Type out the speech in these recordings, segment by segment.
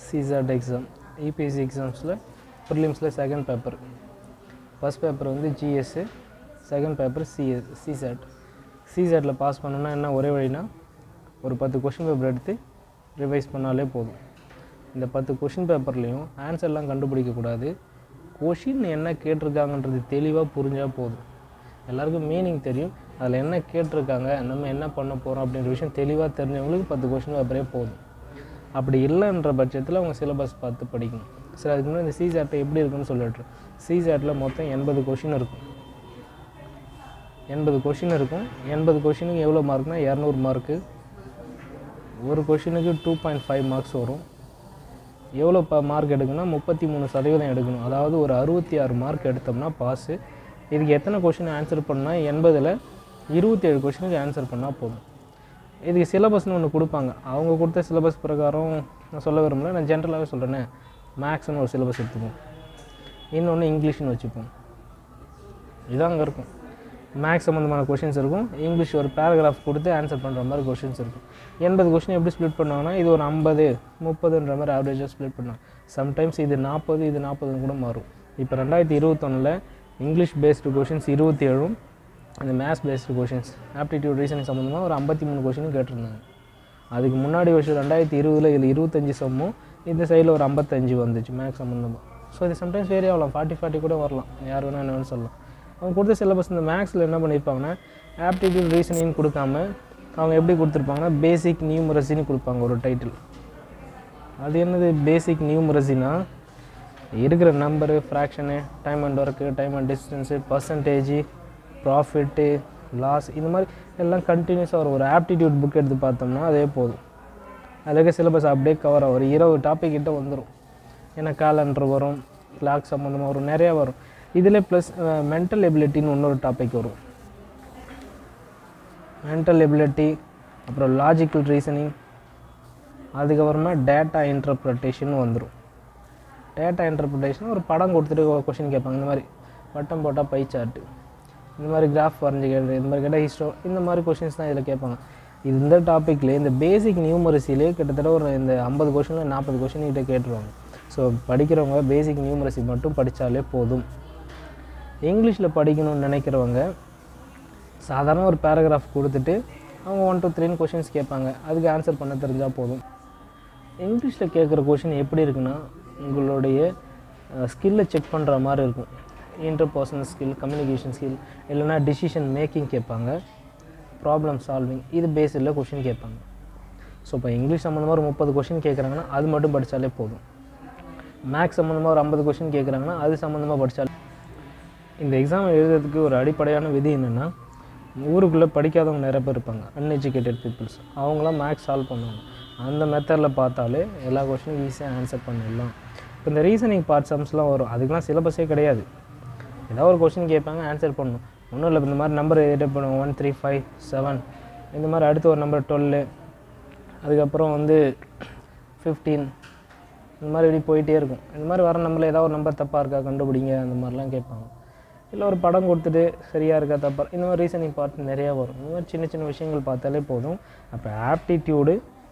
CSAT exam UPSC எக்ஸாம்ஸில் ப்ரிலிம்ஸில் second paper first paper வந்து GS second paper CS CSAT சிசாட்டில் பாஸ் பண்ணணும்னா என்ன ஒரே வழினா ஒரு பத்து கொஷின் பேப்பர் எடுத்து ரிவைஸ் பண்ணாலே போதும் இந்த பத்து கொஷின் பேப்பர்லேயும் ஆன்சர்லாம் கண்டுபிடிக்கக்கூடாது கொஷின் என்ன கேட்டிருக்காங்கன்றது தெளிவாக புரிஞ்சால் போதும் எல்லாருக்கும் மீனிங் தெரியும் அதில் என்ன கேட்டிருக்காங்க நம்ம என்ன பண்ண போகிறோம் அப்படின்ற விஷயம் தெளிவாக தெரிஞ்சவங்களுக்கு பத்து கொஷின் பேப்பரே போதும் அப்படி இல்லைன்ற பட்சத்தில் அவங்க சிலபஸ் பார்த்து படிக்கணும் சரி அதுக்கு முன்னாடி இந்த சிசாட்டை எப்படி இருக்குன்னு சொல்லிட்டு சிசாட்டில் மொத்தம் எண்பது கொஷின் இருக்கும் எண்பது கொஷின் இருக்கும் எண்பது கொஷினுக்கு எவ்வளோ மார்க்னா இரநூறு மார்க்கு ஒரு கொஷினுக்கு டூ பாயிண்ட் ஃபைவ் மார்க்ஸ் வரும் எவ்வளோ ப மார்க் எடுக்கணும்னா முப்பத்தி மூணு சதவீதம் எடுக்கணும் அதாவது ஒரு அறுபத்தி ஆறு மார்க் எடுத்தோம்னா பாஸு இதுக்கு எத்தனை கொஷின் ஆன்சர் பண்ணால் எண்பதில் இருபத்தி ஏழு கொஷினுக்கு ஆன்சர் பண்ணால் போதும் இதுக்கு சிலபஸ்னு ஒன்று கொடுப்பாங்க அவங்க கொடுத்த சிலபஸ் பிரகாரம் நான் சொல்ல விரும்பல நான் ஜென்ரலாகவே சொல்கிறேனே மேக்ஸ்னு ஒரு சிலபஸ் எடுத்துப்போம் இன்னொன்று இங்கிலீஷ்னு வச்சுப்போம் இதான் அங்கே இருக்கும் மேக்ஸ் சம்மந்தமான கொஷின்ஸ் இருக்கும் இங்கிலீஷ் ஒரு பேராகிராஃப் கொடுத்து ஆன்சர் பண்ணுற மாதிரி கொஷின்ஸ் இருக்கும் எண்பது கொஷின் எப்படி ஸ்ப்ளிட் பண்ணுவாங்கன்னா இது ஒரு ஐம்பது முப்பதுன்ற மாதிரி ஆவரேஜாக ஸ்ப்ளிட் பண்ணுவாங்க சம்டைம்ஸ் இது நாற்பது இது நாற்பதுன்னு கூட மாறும் இப்போ ரெண்டாயிரத்தி இருபத்தொன்னில் இங்கிலீஷ் பேஸ்டு கொஷின்ஸ் இருபத்தி ஏழும் அந்த maths based questions aptitude reasoning சம்மந்தமாக ஒரு ஐம்பத்தி மூணு கொஷினும் கேட்டிருந்தாங்க அதுக்கு முன்னாடி வருஷம் ரெண்டாயிரத்தி இருபதில் இதில் இருபத்தஞ்சி சம்மும் இந்த சைடில் ஒரு ஐம்பத்தஞ்சு வந்துச்சு மேக்ஸ் சம்மந்தமாக ஸோ இது சம்டைம்ஸ் வேரி ஆகலாம் ஃபார்ட்டி ஃபார்ட்டி கூட வரலாம் யார் வேணால் என்ன வேணும் சொல்லலாம் அவங்க கொடுத்த சிலபஸ் இந்த மேக்ஸில் என்ன பண்ணியிருப்பாங்கன்னா ஆப்டிடியூட் ரீசனிங் கொடுக்காம அவங்க எப்படி கொடுத்துருப்பாங்கன்னா பேசிக் நியூமரசின்னு கொடுப்பாங்க ஒரு டைட்டில் அது என்னது பேசிக் நியூமரசினா இருக்கிற number fraction time and work time and distance percentage profit loss இந்த மாதிரி எல்லாம் கண்டினியூஸாக வரும் ஒரு ஆப்டிடியூட் புக் எடுத்து பார்த்தோம்னா அதே போதும் அதுக்கு சிலபஸ் அப்படியே கவர் ஆகும் ஒரு இருபது டாபிக் கிட்ட வந்துடும் ஏன்னா காலண்டர் வரும் கிளாக் சம்மந்தமாக வரும் நிறையா வரும் இதில் ப்ளஸ் மென்டல் எபிலிட்டின்னு இன்னொரு டாபிக் வரும் மென்டல் எபிலிட்டி அப்புறம் லாஜிக்கல் ரீசனிங் அதுக்கப்புறமா டேட்டா இன்டர்ப்ரிட்டேஷன் வந்துடும் டேட்டா இன்டர்ப்ரிட்டேஷன் ஒரு படம் கொடுத்துட்டு கொஷின் கேட்பாங்க இந்த மாதிரி வட்டம் போட்டால் பை சார்ட்டு இந்த மாதிரி கிராஃப் வரைஞ்சி கேட்டு இந்த மாதிரி கேட்டால் ஹிஸ்டோ இந்த மாதிரி கொஷின்ஸ் தான் இதில் கேட்பாங்க இது இந்த டாப்பிக்லேயே இந்த பேசிக் நியூமரசிலே கிட்டத்தட்ட ஒரு இந்த ஐம்பது கொஷினில் நாற்பது கொஷின் கிட்ட கேட்டுருவாங்க ஸோ படிக்கிறவங்க பேசிக் நியூமரசி மட்டும் படித்தாலே போதும் இங்கிலீஷில் படிக்கணும்னு நினைக்கிறவங்க சாதாரண ஒரு பேராகிராஃப் கொடுத்துட்டு அவங்க ஒன் டூ த்ரீன்னு கொஷின்ஸ் கேட்பாங்க அதுக்கு ஆன்சர் பண்ண தெரிஞ்சால் போதும் இங்கிலீஷில் கேட்குற கொஷின் எப்படி இருக்குன்னா உங்களுடைய ஸ்கில்லை செக் பண்ணுற மாதிரி இருக்கும் இன்டர்பர்சனல் ஸ்கில் கம்யூனிகேஷன் ஸ்கில் இல்லைனா டிசிஷன் மேக்கிங் கேட்பாங்க ப்ராப்ளம் சால்விங் இது பேஸில் கொஷின் கேட்பாங்க ஸோ இப்போ இங்கிலீஷ் சம்மந்தமாக ஒரு முப்பது கொஷின் கேட்குறாங்கன்னா அது மட்டும் படித்தாலே போதும் மேக்ஸ் சம்மந்தமாக ஒரு ஐம்பது கொஷின் கேட்குறாங்கன்னா அது சம்மந்தமாக படித்தாலே இந்த எக்ஸாம் எழுதுறதுக்கு ஒரு அடிப்படையான விதி என்னென்னா ஊருக்குள்ளே படிக்காதவங்க நிறைய பேர் இருப்பாங்க அன்எஜுகேட்டட் பீப்புள்ஸ் அவங்களாம் மேக்ஸ் சால்வ் பண்ணுவாங்க அந்த மெத்தடில் பார்த்தாலே எல்லா கொஷினும் ஈஸியாக ஆன்சர் பண்ணிடலாம் இப்போ இந்த ரீசனிங் பார்ட் சம்ஸ்லாம் வரும் அதுக்கெலாம் சிலபஸே கிடையாது ஏதாவது ஒரு கொஷின் கேட்பாங்க ஆன்சர் பண்ணணும் ஒன்றும் இல்லை இந்த மாதிரி நம்பர் எடிட் பண்ணுவோம் ஒன் த்ரீ ஃபைவ் செவன் இந்த மாதிரி அடுத்து ஒரு நம்பர் டுவெல்லு அதுக்கப்புறம் வந்து ஃபிஃப்டீன் இந்த மாதிரி இப்படி போயிட்டே இருக்கும் இந்த மாதிரி வர நம்பரில் ஏதாவது ஒரு நம்பர் தப்பாக இருக்கா கண்டுபிடிங்க அந்த மாதிரிலாம் கேட்பாங்க இல்லை ஒரு படம் கொடுத்துட்டு சரியாக இருக்கா தப்பா இந்த மாதிரி ரீசனிங் பார்ட் நிறையா வரும் இந்த மாதிரி சின்ன சின்ன விஷயங்கள் பார்த்தாலே போதும் அப்போ ஆப்டிடியூடு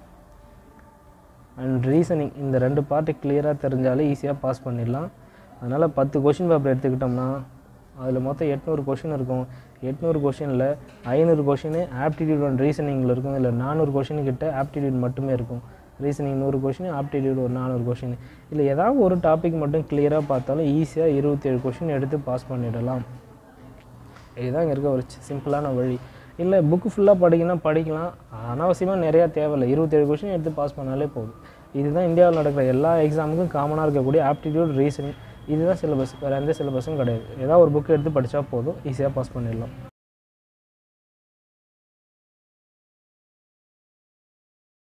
அண்ட் ரீசனிங் இந்த ரெண்டு பார்ட்டு கிளியராக தெரிஞ்சாலே ஈஸியாக பாஸ் பண்ணிடலாம் அதனால் பத்து கொஷின் பேப்பர் எடுத்துக்கிட்டோம்னா அதில் மொத்தம் எட்நூறு கொஷின் இருக்கும் எட்நூறு கொஷினில் ஐநூறு கொஷின் ஆப்டிடியூட் அண்ட் ரீசனிங்கில் இருக்கும் இல்லை நானூறு கொஷின் கிட்ட ஆப்டிடியூட் மட்டுமே இருக்கும் ரீசனிங் நூறு கொஷின் ஆப்டிடியூட் ஒரு நானூறு கொஷின் இல்லை ஏதாவது ஒரு டாபிக் மட்டும் கிளியராக பார்த்தாலும் ஈஸியாக இருபத்தேழு கொஷின் எடுத்து பாஸ் பண்ணிடலாம் இதுதான் இங்கே இருக்க ஒரு சிம்பிளான வழி இல்லை புக்கு ஃபுல்லாக படிக்கணும் படிக்கலாம் அனாவசியமாக நிறையா தேவையில்லை இருபத்தேழு கொஷின் எடுத்து பாஸ் பண்ணாலே போதும் இதுதான் இந்தியாவில் நடக்கிற எல்லா எக்ஸாமுக்கும் காமனாக இருக்கக்கூடிய ஆப்டிடியூட் ரீசனிங் இதுதான் சிலபஸ் வேறு எந்த சிலபஸும் கிடையாது ஏதாவது ஒரு புக் எடுத்து படித்தா போதும் ஈஸியாக பாஸ் பண்ணிடலாம்